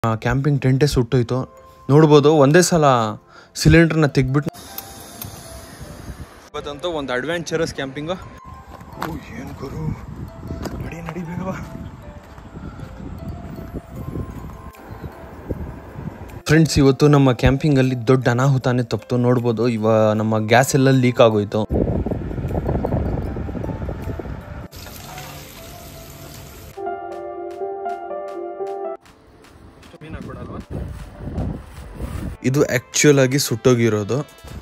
Camping ಟೆಂಟೇ ಸುಟ್ಟೋಯ್ತು ನೋಡ್ಬೋದು ಒಂದೇ ಸಲ ಸಿಲಿಂಡರ್ನ ತೆಗ್ಬಿಟ್ಟು ಇವತ್ತಂತೂ ಒಂದು ಅಡ್ವೆಂಚರಸ್ ಕ್ಯಾಂಪಿಂಗು ಏನು ಗುರು ನಡಿ ನಡಿ ಬೇಗವಾ ಫ್ರೆಂಡ್ಸ್ ಇವತ್ತು ನಮ್ಮ ಕ್ಯಾಂಪಿಂಗಲ್ಲಿ ದೊಡ್ಡ ಅನಾಹುತಾನೆ ತಪ್ಪಿತು ನೋಡ್ಬೋದು ಇವ ನಮ್ಮ ಗ್ಯಾಸ್ ಎಲ್ಲ ಲೀಕ್ ಆಗೋಯ್ತು ಇದು ಆ್ಯಕ್ಚುಯಲ್ ಆಗಿ ಸುಟ್ಟೋಗಿರೋದು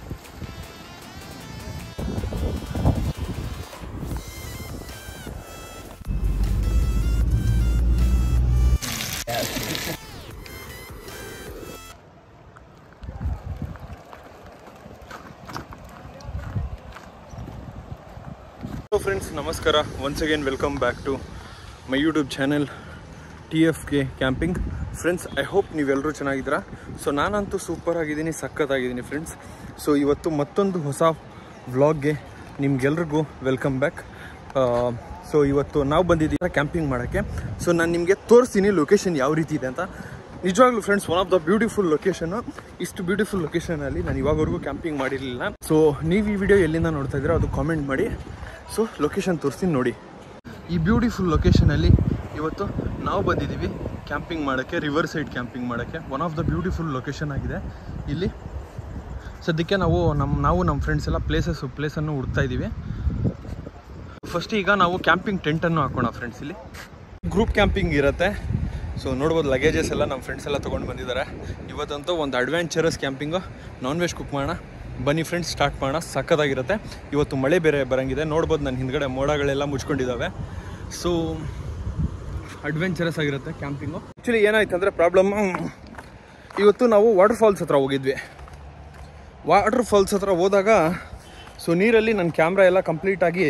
ಹಲೋ ಫ್ರೆಂಡ್ಸ್ ನಮಸ್ಕಾರ once again welcome back to my YouTube channel T F K camping friends I hope ನೀವೆಲ್ಲರೂ ಚೆನ್ನಾಗಿದ್ದೀರಾ ಸೊ ನಾನಂತೂ ಸೂಪರ್ ಆಗಿದ್ದೀನಿ ಸಖತ್ತಾಗಿದ್ದೀನಿ ಫ್ರೆಂಡ್ಸ್ ಸೊ ಇವತ್ತು ಮತ್ತೊಂದು ಹೊಸ ವ್ಲಾಗ್ಗೆ ನಿಮ್ಗೆಲ್ರಿಗೂ ವೆಲ್ಕಮ್ ಬ್ಯಾಕ್ ಸೊ ಇವತ್ತು ನಾವು ಬಂದಿದ್ದೀವಿ ಕ್ಯಾಂಪಿಂಗ್ ಮಾಡೋಕ್ಕೆ ಸೊ ನಾನು ನಿಮಗೆ ತೋರಿಸ್ತೀನಿ ಲೊಕೇಶನ್ ಯಾವ ರೀತಿ ಇದೆ ಅಂತ ನಿಜವಾಗ್ಲೂ friends one of the beautiful location ಇಷ್ಟು ಬ್ಯೂಟಿಫುಲ್ ಲೊಕೇಶನಲ್ಲಿ ನಾನು ಇವಾಗವರೆಗೂ ಕ್ಯಾಂಪಿಂಗ್ ಮಾಡಿರಲಿಲ್ಲ ಸೊ ನೀವು ಈ ವಿಡಿಯೋ ಎಲ್ಲಿಂದ ನೋಡ್ತಾ ಇದ್ದೀರಾ ಅದು ಕಾಮೆಂಟ್ ಮಾಡಿ ಸೊ ಲೊಕೇಶನ್ ತೋರಿಸ್ತೀನಿ ನೋಡಿ ಈ ಬ್ಯೂಟಿಫುಲ್ ಲೊಕೇಶನಲ್ಲಿ ಇವತ್ತು ನಾವು ಬಂದಿದ್ದೀವಿ ಕ್ಯಾಂಪಿಂಗ್ ಮಾಡೋಕ್ಕೆ ರಿವರ್ ಸೈಡ್ ಕ್ಯಾಂಪಿಂಗ್ ಮಾಡೋಕ್ಕೆ one of the beautiful location ಆಗಿದೆ ಇಲ್ಲಿ ಸದ್ಯಕ್ಕೆ ನಾವು ನಮ್ಮ ನಾವು ನಮ್ಮ ಫ್ರೆಂಡ್ಸ್ ಎಲ್ಲ ಪ್ಲೇಸಸ್ ಪ್ಲೇಸನ್ನು ಹುಡ್ತಾ ಇದ್ದೀವಿ ಫಸ್ಟ್ ಈಗ ನಾವು ಕ್ಯಾಂಪಿಂಗ್ ಟೆಂಟನ್ನು ಹಾಕೋಣ ಫ್ರೆಂಡ್ಸ್ ಇಲ್ಲಿ ಗ್ರೂಪ್ ಕ್ಯಾಂಪಿಂಗ್ ಇರುತ್ತೆ ಸೊ ನೋಡ್ಬೋದು ಲಗೇಜಸ್ ಎಲ್ಲ ನಮ್ಮ ಫ್ರೆಂಡ್ಸ್ ಎಲ್ಲ ತೊಗೊಂಡು ಬಂದಿದ್ದಾರೆ ಇವತ್ತಂತೂ ಒಂದು adventurous camping non veg cook ಮಾಡೋಣ ಬನ್ನಿ ಫ್ರೆಂಡ್ಸ್ ಸ್ಟಾರ್ಟ್ ಮಾಡೋಣ ಸಕ್ಕತ್ತಾಗಿರುತ್ತೆ ಇವತ್ತು ಮಳೆ ಬೇರೆ ಬರಂಗಿದೆ ನೋಡ್ಬೋದು ನನ್ನ ಹಿಂದ್ಗಡೆ ಮೋಡಗಳೆಲ್ಲ ಮುಚ್ಕೊಂಡಿದ್ದಾವೆ ಸೊ ಅಡ್ವೆಂಚರಸ್ ಆಗಿರುತ್ತೆ ಕ್ಯಾಂಪಿಂಗು ಆ್ಯಕ್ಚುಲಿ ಏನಾಯ್ತು ಅಂದರೆ ಪ್ರಾಬ್ಲಮ್ ಇವತ್ತು ನಾವು ವಾಟರ್ ಫಾಲ್ಸ್ ಹತ್ರ ಹೋಗಿದ್ವಿ ವಾಟರ್ ಫಾಲ್ಸ್ ಹತ್ರ ಹೋದಾಗ ಸೊ ನೀರಲ್ಲಿ ನನ್ನ ಕ್ಯಾಮ್ರಾ ಎಲ್ಲ ಕಂಪ್ಲೀಟಾಗಿ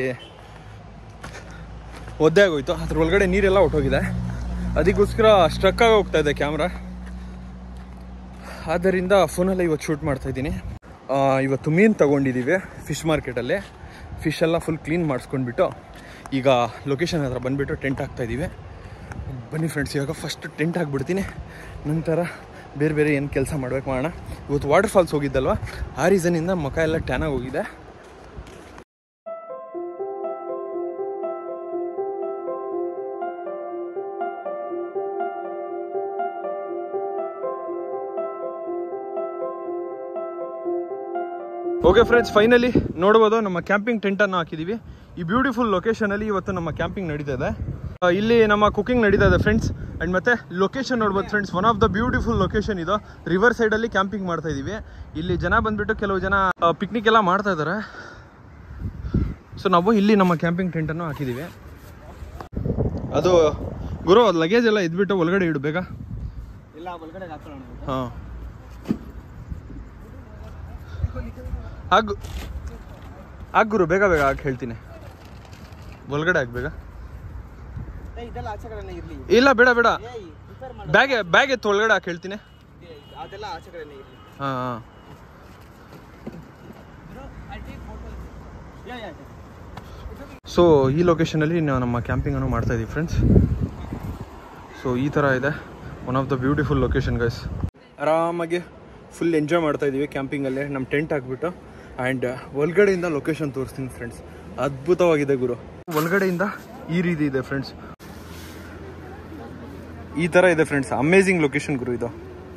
ಒದ್ದೆ ಆಗೋಯ್ತು ಅದ್ರ ಒಳಗಡೆ ನೀರೆಲ್ಲ ಹೊಟ್ಟೋಗಿದೆ ಅದಕ್ಕೋಸ್ಕರ ಸ್ಟ್ರಕ್ ಆಗಿ ಹೋಗ್ತಾ ಇದೆ ಕ್ಯಾಮ್ರಾ ಆದ್ದರಿಂದ ಫೋನಲ್ಲಿ ಇವತ್ತು ಶೂಟ್ ಮಾಡ್ತಾ ಇದ್ದೀನಿ ಇವತ್ತು ಮೀನು ತಗೊಂಡಿದ್ದೀವಿ ಫಿಶ್ ಮಾರ್ಕೆಟಲ್ಲಿ ಫಿಶ್ ಎಲ್ಲ ಫುಲ್ ಕ್ಲೀನ್ ಮಾಡಿಸ್ಕೊಂಡ್ಬಿಟ್ಟು ಈಗ ಲೊಕೇಶನ್ ಹತ್ರ ಬಂದುಬಿಟ್ಟು ಟೆಂಟ್ ಹಾಕ್ತಾ ಇದ್ದೀವಿ ಬನ್ನಿ ಫ್ರೆಂಡ್ಸ್ ಇವಾಗ ಫಸ್ಟ್ ಟೆಂಟ್ ಹಾಕ್ಬಿಡ್ತೀನಿ ನಂತರ ಬೇರೆ ಬೇರೆ ಏನು ಕೆಲಸ ಮಾಡ್ಬೇಕು ಮಾಡೋಣ ಇವತ್ತು ವಾಟರ್ ಫಾಲ್ಸ್ ಹೋಗಿದ್ದಲ್ವ ಆ ರೀಸನಿಂದ ಮುಖ ಎಲ್ಲ ಟ್ಯಾನಾಗಿ ಹೋಗಿದೆ ಓಕೆ ಫ್ರೆಂಡ್ಸ್ ಫೈನಲಿ ನೋಡ್ಬೋದು ನಮ್ಮ ಕ್ಯಾಂಪಿಂಗ್ ಟೆಂಟನ್ನು ಹಾಕಿದ್ದೀವಿ ಈ ಬ್ಯೂಟಿಫುಲ್ ಲೊಕೇಶನಲ್ಲಿ ಇವತ್ತು ನಮ್ಮ ಕ್ಯಾಂಪಿಂಗ್ ನಡೀತಾ ಇದೆ ಆ, ಇಲ್ಲಿ ನಮ್ಮ ಕುಕಿಂಗ್ ನಡೀತಾ ಇದೆ ಫ್ರೆಂಡ್ಸ್ ಆ್ಯಂಡ್ ಮತ್ತೆ ಲೊಕೇಶನ್ ನೋಡ್ಬೋದು friends one of the beautiful location ಇದು ರಿವರ್ ಸೈಡಲ್ಲಿ ಕ್ಯಾಂಪಿಂಗ್ ಮಾಡ್ತಾ ಇದ್ದೀವಿ ಇಲ್ಲಿ ಜನ ಬಂದ್ಬಿಟ್ಟು ಕೆಲವು ಜನ ಪಿಕ್ನಿಕ್ ಎಲ್ಲ ಮಾಡ್ತಾ ಇದ್ದಾರೆ ಸೊ ನಾವು ಇಲ್ಲಿ ನಮ್ಮ ಕ್ಯಾಂಪಿಂಗ್ ಟೆಂಟನ್ನು ಹಾಕಿದ್ದೀವಿ ಅದು ಗುರು ಲಗೇಜ್ ಎಲ್ಲ ಇದ್ಬಿಟ್ಟು ಒಳಗಡೆ ಇಡು ಬೇಗ ಇಲ್ಲ ಒಳಗಡೆ ಹಾಕೋಣ ಹಾಂ ಹಾಗು ಹಾಕ್ ಗುರು ಬೇಗ ಬೇಗ ಹಾಕಿ ಹೇಳ್ತೀನಿ ಒಳಗಡೆ ಹಾಕ್ ಬೇಗ ಏ ಇದೆಲ್ಲ ಆಚೆ ಕಡೆನೇ ಇರ್ಲಿ ಇಲ್ಲ ಬೇಡ ಬೇಡ ಏಯ್ ರಿಪೇರ್ ಮಾಡಿ ಬ್ಯಾಗ್ ಬ್ಯಾಗ್ ಎತ್ತು ಒಳಗಡೆ ಹಾಕಿ ಹೇಳ್ತೀನಿ ಅದೆಲ್ಲ ಆಚೆ ಕಡೆನೇ ಇರ್ಲಿ ಹಾಂ ಹಾಂ ಯಾ ಯಾ ಸೊ ಈ ಲೊಕೇಶನಲ್ಲಿ ನಾವು ನಮ್ಮ ಕ್ಯಾಂಪಿಂಗನ್ನು ಮಾಡ್ತಾ ಇದ್ದೀವಿ ಫ್ರೆಂಡ್ಸ್ ಸೊ ಈ ಥರ ಇದೆ one of the beautiful location guys ಆರಾಮಾಗಿ ಫುಲ್ ಎಂಜಾಯ್ ಮಾಡ್ತಾ ಇದ್ದೀವಿ ಕ್ಯಾಂಪಿಂಗಲ್ಲಿ ನಮ್ಮ ಟೆಂಟ್ ಹಾಕ್ಬಿಟ್ಟು ಆ್ಯಂಡ್ ಒಳಗಡೆಯಿಂದ ಲೊಕೇಶನ್ ತೋರಿಸ್ತೀನಿ ಫ್ರೆಂಡ್ಸ್ ಅದ್ಭುತವಾಗಿದೆ ಗುರು ಒಳಗಡೆಯಿಂದ ಈ ರೀತಿ ಇದೆ ಫ್ರೆಂಡ್ಸ್ ಈ ಥರ ಇದೆ ಫ್ರೆಂಡ್ಸ್ ಅಮೇಝಿಂಗ್ ಲೊಕೇಶನ್ ಗುರು ಇದು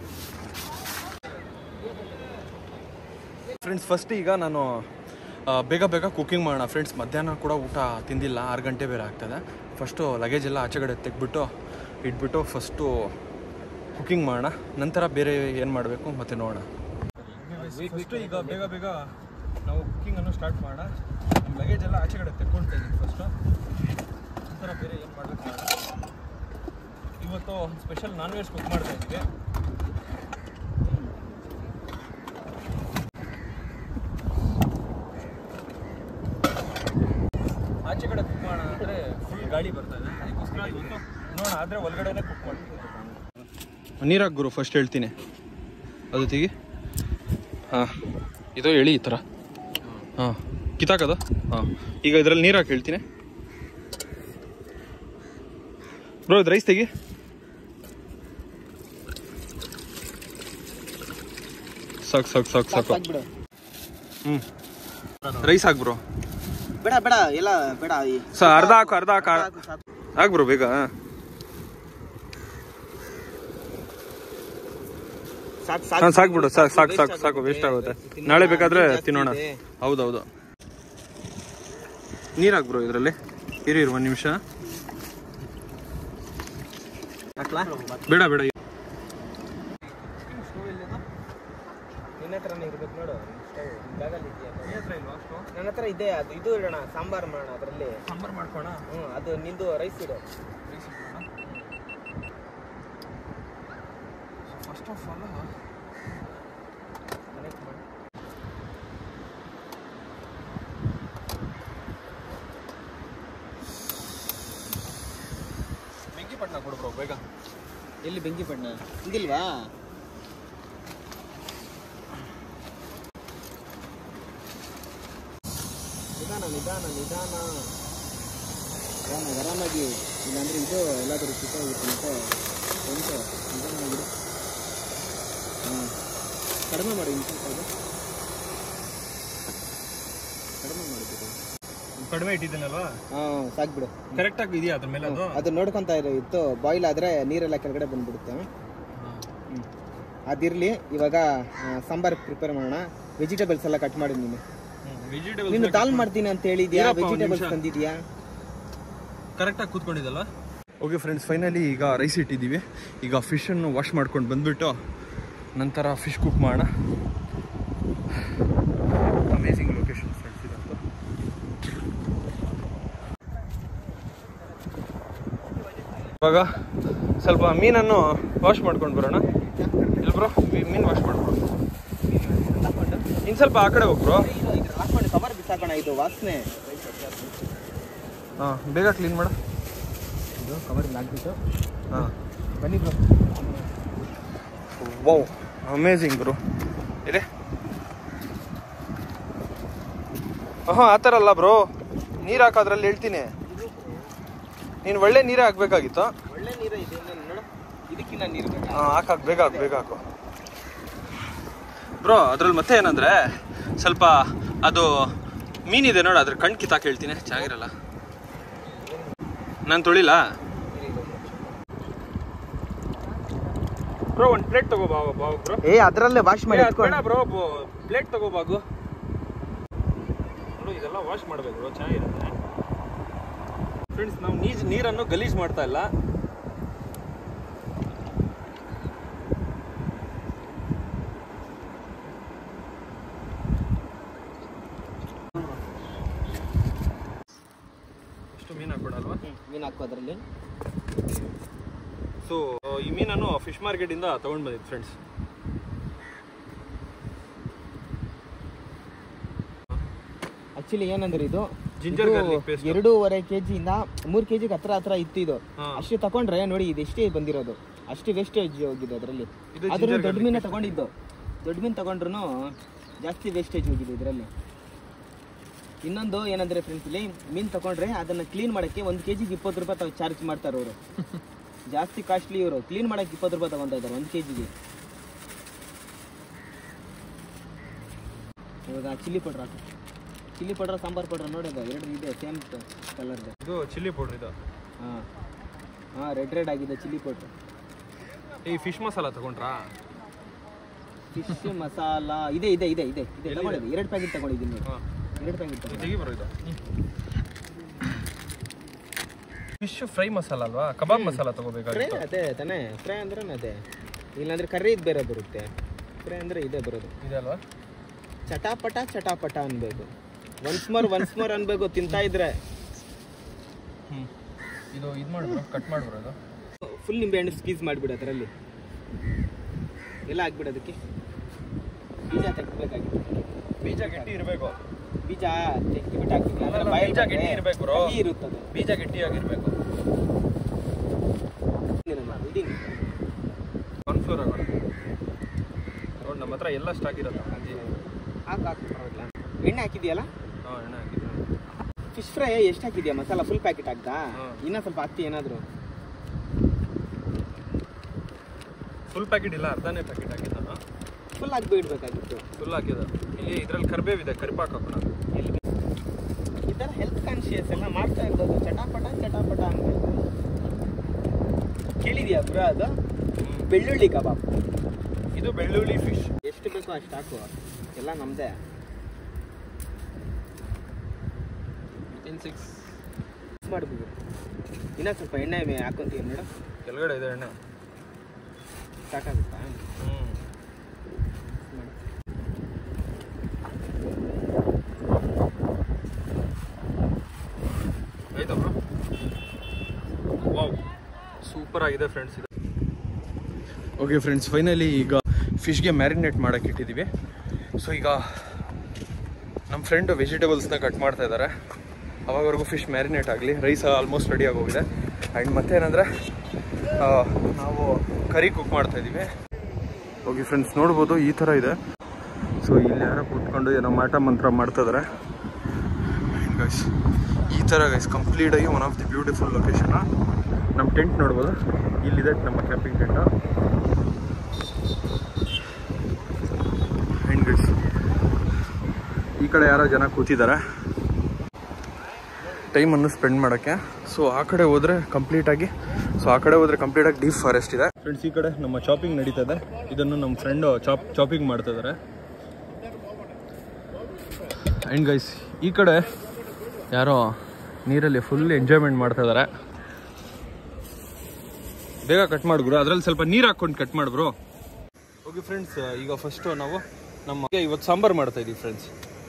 ಫ್ರೆಂಡ್ಸ್ ಫಸ್ಟ್ ಈಗ ನಾನು ಆ, ಬೇಗ ಬೇಗ ಕುಕಿಂಗ್ ಮಾಡೋಣ ಫ್ರೆಂಡ್ಸ್ ಮಧ್ಯಾಹ್ನ ಕೂಡ ಊಟ ತಿಂದಿಲ್ಲ ಆರು ಗಂಟೆ ಬೇರೆ ಆಗ್ತದೆ ಫಸ್ಟು ಲಗೇಜ್ ಎಲ್ಲ ಆಚೆ ಕಡೆ ತೆಗ್ಬಿಟ್ಟು ಇಟ್ಬಿಟ್ಟು ಫಸ್ಟು ಕುಕಿಂಗ್ ಮಾಡೋಣ ನಂತರ ಬೇರೆ ಏನು ಮಾಡಬೇಕು ಮತ್ತೆ ನೋಡೋಣ ಫಸ್ಟು ಈಗ ಬೇಗ ಬೇಗ ನಾವು ಕುಕಿಂಗನ್ನು ಸ್ಟಾರ್ಟ್ ಮಾಡೋಣ ನಮ್ಮ ಲಗೇಜ್ ಎಲ್ಲ ಆಚೆ ಕಡೆ ತೆಕ್ಕೊಳ್ತಾ ಇದ್ದೀವಿ ಫಸ್ಟು ನಂತರ ಬೇರೆ ಏನು ಮಾಡಬೇಕು ಮಾಡೋಣ ಇವತ್ತು ಸ್ಪೆಷಲ್ ನಾನ್ ವೆಜ್ ಕುಕ್ ಮಾಡ್ತಾ ಇದ್ದೀವಿ ಆಚೆ ಕಡೆ ಕುಕ್ ಮಾಡೋಣ ಅಂದರೆ ಫುಲ್ ಗಾಳಿ ಬರ್ತಾ ಇದೆ ಅದಕ್ಕೋಸ್ಕರ ಇವತ್ತು ನೋಡೋಣ ಆದರೆ ಒಳಗಡೆನೆ ಕುಕ್ ಮಾಡ್ತೀವಿ ನೀರಾಗ ಗುರು ಫಸ್ಟ್ ಹೇಳ್ತೀನಿ ಅದು ತೆಗಿ ಹಾಂ ಇದು ಹೇಳಿ ಈ ಥರ ಹಾಂ ಕಿತ್ತಾಕದ ಹಾಂ ಈಗ ಇದರಲ್ಲಿ ನೀರು ಹಾಕಿ ಹೇಳ್ತೀನಿ ಬ್ರೋ ಇದು ರೈಸ್ ತೆಗಿ ಸಾಕು ಸಾಕು ಸಾಕು ಸಾಕು ಸಾಕ್ಬಿಡು ಹ್ಞೂ ರೈಸ್ ಹಾಕ್ ಬ್ರೋ ಬೇಡ ಬೇಡ ಎಲ್ಲ ಬೇಡ ಈ- ಸೊ ಅರ್ಧ ಹಾಕು ಅರ್ಧ ಹಾಕು ಸಾಕು, ಸಾಕು. ಹಾಕ್ ಬ್ರೋ ಬೇಗ ಸಾಕು ಹಾಂ ಸಾಕು ಬಿಡು ಸಾಕು ಸಾಕು ಸಾಕು ಸಾಕು ವೇಸ್ಟ್ ಆಗುತ್ತೆ ನಾಳೆ ಬೇಕಾದ್ರೆ ಜಾಸ್ತಿ ತಿನ್ನೋಣ ಇದೆ. ಹೌದೌದು ನೀರು ಹಾಕ್ ಬ್ರೋ ಇದರಲ್ಲಿ ಇರಿ ಇರು ಒಂದು ನಿಮಿಷ ಹಾಕ್ಲಾ? ಬೇಡ ಬೇಡ ನಿನ್ನ ಹತ್ರನೇ ಇರ್ಬೇಕು ನೋಡು ಸ್ಟವ್ ಬ್ಯಾಗಲ್ಲಿ ಇದೆಯಾ ನನ್ನ ಹತ್ರ ಇದೆ ಅದು ಇದು ಇಡೋಣ ಸಾಂಬಾರ್ ಮಾಡೋಣ ಅದರಲ್ಲಿ ಸಾಂಬಾರು ಮಾಡ್ಕೋಣ ಹ್ಞೂ ಅದು ನಿಂದು ರೈಸ್ ಇಡು ಫಸ್ಟ್ ಆಫ್ ಆಲ್ ಕನೆಕ್ಟ್ ಮಾಡಿ ಬೆಂಕಿ ಪಟ್ನ ಕೊಡು ಬ್ರೋ ಬೇಗ ಎಲ್ಲಿ ಬೆಂಕಿ ಪಡ್ನ ಇದಿಲ್ವಾ ನಿಧಾನ ನಿಧಾನ ನಿಧಾನ ಆರಾಮ ಆರಾಮಾಗಿ ಇಲ್ಲಾಂದ್ರೆ ಇದು ಎಲ್ಲಾದರೂ ಚಿಕ್ಕಾಗುತ್ತೆ ಮತ್ತೆ ಉಂಟು ನಿಧಾನವಾಗಿಡು ಹಾಂ ಕಡಿಮೆ ಮಾಡಿ ಇನ್ನು ಸ್ವಲ್ಪ ಇದು. ಕಡಿಮೆ ಮಾಡಿಬಿಡು ಕಡಿಮೆ ಇಟ್ಟಿದ್ದೀನಲ್ವಾ ಹಾಂ ಸಾಕ್ಬಿಡು ಕರೆಕ್ಟ್ ಆಗಿ ಇದೆಯಾ ಅದ್ರ ಮೇಲೆ ಅದು ಅದು ನೋಡ್ಕೊಂತ ಇರೋ ಇತ್ತು ಬಾಯ್ಲ್ ಆದ್ರೆ ನೀರೆಲ್ಲ ಕೆಳಗಡೆ ಬಂದ್ಬಿಡುತ್ತೆ ಅದಿರ್ಲಿ ಇವಾಗ ಆ, ಸಾಂಬಾರ್ ಪ್ರಿಪೇರ್ ಮಾಡೋಣ ವೆಜಿಟೇಬಲ್ಸ್ ಎಲ್ಲ ಕಟ್ ಮಾಡಿ ನೀನು ವೆಜಿಟೇಬಲ್ ನೀನು ದಾಲ್ ಮಾಡ್ತೀನಿ ಅಂತ ಹೇಳಿದ್ಯಾ ಇರಪ್ಪ, ಒಂದ್ ವೆಜಿಟೇಬಲ್ಸ್ ನಿಮಿಷ. ತಂದಿದ್ಯಾ ಕರೆಕ್ಟಾಗಿ ಕೂತ್ಕೊಂಡಿದ್ದಲ್ಲ ಓಕೆ ಫ್ರೆಂಡ್ಸ್ ಫೈನಲಿ ಈಗ ರೈಸ್ ಇಟ್ಟಿದ್ದೀವಿ ಈಗ ಫಿಶನ್ನು ವಾಶ್ ಮಾಡ್ಕೊಂಡು ಬಂದುಬಿಟ್ಟು ನಂತರ ಫಿಶ್ ಕುಕ್ ಮಾಡೋಣ ಅಮೇಝಿಂಗ್ ಲೊಕೇಶನ್ ಫ್ರೆಂಡ್ಸ್ ಇದಂತೂ ಇವಾಗ ಸ್ವಲ್ಪ ಮೀನನ್ನು ವಾಶ್ ಮಾಡ್ಕೊಂಡು ಬರೋಣ ಇಲ್ಲ ಬ್ರೋ ಮೀನು ವಾಶ್ ಮಾಡ್ಕೊಂಡು ಇನ್ನು ಸ್ವಲ್ಪ ಆ ಕಡೆ ಹೋಗ್ಬ್ರೋ ಹಾಕೊಂಡು ಕವರ್ ಬಿಸಾಕೋಣ ಇದು ವಾಸನೆ ಹಾಂ ಬೇಗ ಕ್ಲೀನ್ ಮಾಡು ಇದು ಕವರ್ ಹಾಕ್ಬಿಟ್ಟು ಹಾಂ ಬನ್ನಿ ಬ್ರೋ ವೌ ಅಮೇಝಿಂಗ್ ಬ್ರೋ ಇದೆ ಹಾಂ ಆ ಥರ ಅಲ್ಲ ಬ್ರೋ ನೀರು ಹಾಕೋದ್ರಲ್ಲಿ ಹೇಳ್ತೀನಿ ನೀನು ಒಳ್ಳೆ ನೀರೇ ಹಾಕ್ಬೇಕಾಗಿತ್ತು ಒಳ್ಳೆ ನೀರು ಇದೆ ಇನ್ನೇನು ನೋಡು ಇದಕ್ಕಿನ್ನ ನೀರು ಬೇಕಾ ಹಾಂ ಹಾಕಾಕ್ ಬೇಗ ಹಾಕು ಬೇಗ ಹಾಕು ಬ್ರೋ ಅದ್ರಲ್ಲಿ ಮತ್ತೆ ಏನಂದ್ರೆ ಸ್ವಲ್ಪ ಅದು ಮೀನಿದೆ ನೋಡು ಅದ್ರ ಕಣ್ ಕಿತ್ತಾಕ್ ಹೇಳ್ತೀನಿ ಚೆನ್ನಾಗಿರಲ್ಲ ನಾನು ತೊಳಿಲ್ಲ ಬ್ರೋ ಒಂದು ಪ್ಲೇಟ್ ತಗೋ ಬಾ ಬಾ ಬ್ರೋ ಏ ಅದರಲ್ಲೇ ವಾಶ್ ಮಾಡಿ ಬೇಡ ಬ್ರೋ ಪ್ಲೇಟ್ ತಗೋಬಾಗು ನೋಡು ಇದೆಲ್ಲ ವಾಶ್ ಮಾಡಬೇಕು ಬ್ರೋ ಚೆನ್ನಾಗಿರುತ್ತೆ ಫ್ರೆಂಡ್ಸ್ ನಾವು ನೀಜ್ ನೀರನ್ನು ಗಲೀಜ್ ಮಾಡ್ತಾ ಇಲ್ಲ ಎಷ್ಟು ಮೀನು ಹಾಕ್ಬಿಡಲ್ವಾ ಮೀನು ಹಾಕು ಅದರಲ್ಲಿ ಸೊ ಈ ಮೀನನ್ನು ಫಿಶ್ ಮಾರ್ಕೆಟಿಂದ ತೊಗೊಂಡು ಬಂದಿದ್ದು ಫ್ರೆಂಡ್ಸ್ ಆಕ್ಚುಲಿ ಏನಂದ್ರೆ ಇದು Ginger ಇದು garlic paste. ಎರಡೂವರೆ ಕೆಜಿಯಿಂದ ಮೂರು ಕೆಜಿಗೆ ಹತ್ರ ಹತ್ರ ಇತ್ತು ಇದು ಹಾ. ಅಷ್ಟು ತಗೊಂಡ್ರೆ ನೋಡಿ ಇದು ಎಷ್ಟೇ ಬಂದಿರೋದು ಅಷ್ಟು ವೇಸ್ಟೇಜ್ ಹೋಗಿದೆ ಅದರಲ್ಲಿ ಇದು ಆದ್ರೂ ginger ದೊಡ್ಡ garlic ಮೀನ ತಗೊಂಡಿದ್ದು ದೊಡ್ಡ ಮೀನು ತಗೊಂಡ್ರು ಜಾಸ್ತಿ ವೇಸ್ಟೇಜ್ ಹೋಗಿದೆ ಇದರಲ್ಲಿ ಇನ್ನೊಂದು ಏನಂದ್ರೆ ಫ್ರೆಂಡ್ಸ್ ಇಲ್ಲಿ ಮೀನು ತಗೊಂಡ್ರೆ ಅದನ್ನ ಕ್ಲೀನ್ ಮಾಡಕ್ಕೆ ಒಂದು ಕೆಜಿಗೆ ಇಪ್ಪತ್ತು ರೂಪಾಯಿ ತಗೊ ಚಾರ್ಜ್ ಮಾಡ್ತಾರೆ ಅವರು ಜಾಸ್ತಿ ಕಾಸ್ಟ್ಲಿ ಇವರು ಕ್ಲೀನ್ ಮಾಡಕ್ಕೆ ಇಪ್ಪತ್ತು ರೂಪಾಯಿ ತಗೊಂತ ಇದ್ದಾರೆ ಒಂದು ಕೆಜಿಗೆ ಇವಾಗ ಚಿಲ್ಲಿ ಪೌಡ್ರ್ ಹಾಕು ಚಿಲ್ಲಿ ಪೌಡ್ರ್ ಸಾಂಬಾರ್ ಪೌಡ್ರ್ ನೋಡೋದು ಎರಡು ಇದೆ ಸೇಮ್ ಕಲರ್ದು ಇದು ಚಿಲ್ಲಿ ಪೌಡರ್ ಇದು ಹಾಂ ಹಾಂ ರೆಡ್ ರೆಡ್ ಆಗಿದೆ ಚಿಲ್ಲಿ ಪೌಡ್ರ್ ಈ ಫಿಶ್ ಮಸಾಲ ತಗೊಂಡ್ರಾ ಫಿಶ್ ಮಸಾಲ ಇದೆ ಇದೆ ಇದೆ ಇದೆ ಇದೆ ಎಲ್ಲಿದೆ? ತಗೊಂಡಿದ್ದೆ ಎರಡು ಪ್ಯಾಕೆಟ್ ತಗೊಂಡಿದ್ದೀನಿ ನೋಡಿ ಹಾಂ ಎರಡು ಪ್ಯಾಕೆಟ್ ತಗೊಂಡು ತೆಗಿ ಬರೋ ಇದು ಫಿಶ್ ಫ್ರೈ ಮಸಾಲ ಅಲ್ವಾ ಕಬಾಬ್ ಮಸಾಲ ಫ್ರೈ ತಗೋಬೇಕಾಗಿತ್ತು ಅದೇ ತಾನೇ ಫ್ರೈ ಅಂದ್ರೆ ಅದೇ ಇಲ್ಲಾಂದ್ರೆ ಕರ್ರಿ ಇದು ಬೇರೆ ಬರುತ್ತೆ ಫ್ರೈ ಅಂದ್ರೆ ಇದೇ ಬರೋದು ಇದೆ ಅಲ್ವಾ ಚಟಾಪಟ ಚಟಾಪಟ ಅನ್ಬೇಕು ಒನ್ಸ್ ಮೋರ್ ಒನ್ಸ್ ಮೋರ್ ಅನ್ಬೇಕು ತಿಂತಾ ಇದ್ರೆ ಹ್ಞೂ ಇದು ಇದು ಮಾಡ್ಬಿಡು ಕಟ್ ಮಾಡ್ಬಿಡು ಇದು ಫುಲ್ ನಿಂಬೆ ಹಣ್ಣು ಸ್ಕ್ವೀಸ್ ಮಾಡಿಬಿಡು ಅದರಲ್ಲಿ ಎಲ್ಲ ಹಾಕ್ಬಿಡು ಅದಕ್ಕೆ ಬೀಜ ತೆಗಿಬೇಕಾಗಿತ್ತು ಬೀಜ ಗಟ್ಟಿ ಇರಬೇಕು ಬೀಜ ತೆಗ್ದುಬಿಟ್ಟು ಹಾಕ್ಬೇಕು ಅಲ್ಲ, ಅಲ್ಲ, ಬೀಜ ಗಟ್ಟಿ ಇರ್ಬೇಕು bro. ಇರುತ್ತದೆ ಬೀಜ ಗಟ್ಟಿಯಾಗಿರ್ಬೇಕು ಇದೀನಿ ಕಾನ್ಫ್ಲೋರ್ ಆಗೋಣ ನೋಡಿ ನಮ್ಮ ಹತ್ರ ಎಲ್ಲ ಸ್ಟಾಕ್ ಇರುತ್ತೆ ಹಾಕು ಹಾಕು ಪರವಾಗಿಲ್ಲ ಎಣ್ಣೆ ಹಾಕಿದ್ಯಲ್ಲ ಹಾಂ ಎಣ್ಣೆ ಹಾಕಿದ್ದೀನಿ ಫಿಶ್ ಫ್ರೈ ಎಷ್ಟು ಹಾಕಿದ್ಯಾ ಮಸಾಲ ಫುಲ್ ಪ್ಯಾಕೆಟ್ ಹಾಕ್ದಾ ಹಾ. ಇನ್ನೂ ಸ್ವಲ್ಪ ಹಾಕ್ತಿ ಏನಾದರೂ ಫುಲ್ ಪ್ಯಾಕೆಟ್ ಇಲ್ಲ ಅರ್ಧನೇ ಪ್ಯಾಕೆಟ್ ಹಾಕಿದ್ದು ನಾನು ಫುಲ್ ಆಗಿ ಬಿಡ್ಬೇಕಾಗಿತ್ತು ಫುಲ್ ಹಾಕಿದ ಇಲ್ಲಿ ಇದ್ರಲ್ಲಿ ಕರಿಬೇವಿದೆ ಕರಿಪಾಕ್ ಹಾಕೋಣ ಇಲ್ಲಿ ಈ ಥರ ಹೆಲ್ತ್ ಕಾನ್ಶಿಯಸ್ ಎಲ್ಲ ಮಾಡ್ತಾ ಇರ್ಬೋದು ಚಟಾಪಟ ಚಟಾಪಟ ಅಂತ ಕೇಳಿದ್ಯಾ ಬ್ರೋ ಅದು ಬೆಳ್ಳುಳ್ಳಿ ಕಬಾಬ್ ಇದು ಬೆಳ್ಳುಳ್ಳಿ ಫಿಶ್ ಎಷ್ಟು ಬೇಕೋ ಅಷ್ಟು ಹಾಕು ಎಲ್ಲ ನಮ್ಮದೇ ಸಿಕ್ಸ್ ಮಾಡ್ಬೋದು ಇನ್ನೂ ಸ್ವಲ್ಪ ಎಣ್ಣೆ ಮೇ ಹಾಕೊಂತೀವಿ ಮೇಡಮ್ ಕೆಳಗಡೆ ಇದೆ ಎಣ್ಣೆ ಸಾಕಾಗುತ್ತಾ ಹ್ಞೂ ಆಯ್ತಾ ಬ್ರೋ ವಾವ್ ಸೂಪರ್ ಆಗಿದೆ ಫ್ರೆಂಡ್ಸ್ ಇದು ಓಕೆ ಫ್ರೆಂಡ್ಸ್ ಫೈನಲಿ ಈಗ ಫಿಶ್ಗೆ ಮ್ಯಾರಿನೇಟ್ ಮಾಡೋಕ್ಕೆ ಇಟ್ಟಿದ್ದೀವಿ ಸೊ ಈಗ ನಮ್ಮ ಫ್ರೆಂಡು ವೆಜಿಟೇಬಲ್ಸ್ನ ಕಟ್ ಮಾಡ್ತಾ ಇದ್ದಾರೆ ಅವಾಗವರೆಗೂ ಫಿಶ್ ಮ್ಯಾರಿನೇಟ್ ಆಗಲಿ ರೈಸ್ ಆಲ್ಮೋಸ್ಟ್ ರೆಡಿ ಆಗೋಗಿದೆ ಆ್ಯಂಡ್ ಮತ್ತೇನಂದರೆ ನಾವು ಕರಿ ಕುಕ್ ಮಾಡ್ತಾ ಇದ್ದೀವಿ ಓಕೆ ಫ್ರೆಂಡ್ಸ್ ನೋಡ್ಬೋದು ಈ ಥರ ಇದೆ ಸೊ ಇಲ್ಲಿ ಯಾರೋ ಕೂತ್ಕೊಂಡು ಏನೋ ಮಾಟ ಮಂತ್ರ ಮಾಡ್ತಾ ಇದ್ದಾರೆ ಗೈಸ್ ಈ ಥರ ಗೈಸ್ ಕಂಪ್ಲೀಟ್ ಆಗಿ one of the beautiful location ನಮ್ಮ ಟೆಂಟ್ ನೋಡ್ಬೋದು ಇಲ್ಲಿದೆ ನಮ್ಮ ಕ್ಯಾಂಪಿಂಗ್ ಟೆಂಟ್ ಆ್ಯಂಡ್ ಗೈಸ್ ಈ ಕಡೆ ಯಾರೋ ಜನ ಕೂತಿದ್ದಾರೆ ಟೈಮನ್ನು ಸ್ಪೆಂಡ್ ಮಾಡೋಕ್ಕೆ ಸೊ ಆ ಕಡೆ ಹೋದರೆ ಕಂಪ್ಲೀಟಾಗಿ ಸೊ ಆ ಕಡೆ ಹೋದರೆ ಕಂಪ್ಲೀಟಾಗಿ ಡೀಪ್ ಫಾರೆಸ್ಟ್ ಇದೆ ಫ್ರೆಂಡ್ಸ್ ಈ ಕಡೆ ನಮ್ಮ ಚಾಪಿಂಗ್ ನಡೀತಾ ಇದೆ ಇದನ್ನು ನಮ್ಮ ಫ್ರೆಂಡು ಚಾಪ್ ಚಾಪಿಂಗ್ ಮಾಡ್ತಾ ಇದ್ದಾರೆ ಆ್ಯಂಡ್ ಗೈಸ್ ಈ ಕಡೆ ಯಾರೋ ನೀರಲ್ಲಿ ಫುಲ್ ಎಂಜಾಯ್ಮೆಂಟ್ ಮಾಡ್ತಾ ಇದ್ದಾರೆ ಬೇಗ ಕಟ್ ಮಾಡಿದ್ರು ಅದರಲ್ಲಿ ಸ್ವಲ್ಪ ನೀರು ಹಾಕ್ಕೊಂಡು ಕಟ್ ಮಾಡಿಬ್ರು ಓಕೆ ಫ್ರೆಂಡ್ಸ್ ಈಗ ಫಸ್ಟು ನಾವು ನಮ್ಮ ಇವತ್ತು ಸಾಂಬಾರು ಮಾಡ್ತಾ ಇದೀವಿ ಫ್ರೆಂಡ್ಸ್